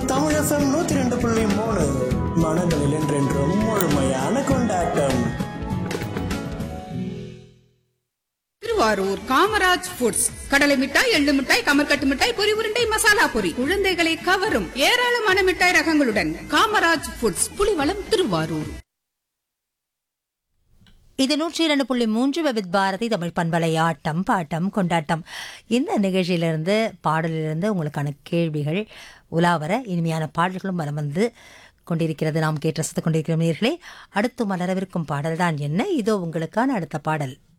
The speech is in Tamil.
தமிழ் எஃப்எம் நூத்தி ரெண்டு புள்ளி மூணு மனங்களில் என்றென்றும் முழுமையான கொண்டாட்டம் திருவாரூர் காமராஜ் ஃபுட்ஸ் கடலை மிட்டாய் எள்ளு மிட்டாய் கமர்கட்டு மிட்டாய் பொரி உருண்டை மசாலா பொரி குழந்தைகளை கவரும் ஏராளமான மிட்டாய் ரகங்களுடன் காமராஜ் ஃபுட்ஸ் புலிவளம் திருவாரூர் இது நூற்றி இரண்டு புள்ளி மூன்று விவித் பாரதி தமிழ் பண்பலை ஆட்டம் பாட்டம் கொண்டாட்டம் இந்த நிகழ்ச்சியிலிருந்து பாடலிலிருந்து உங்களுக்கான கேள்விகள் உலாவர இனிமையான பாடல்களும் வலம் வந்து கொண்டிருக்கிறது நாம் கேட்டு ரசித்துக் கொண்டிருக்கிறோம் நேர்களே அடுத்து மலரவிருக்கும் பாடல்தான் என்ன இதோ உங்களுக்கான அடுத்த பாடல்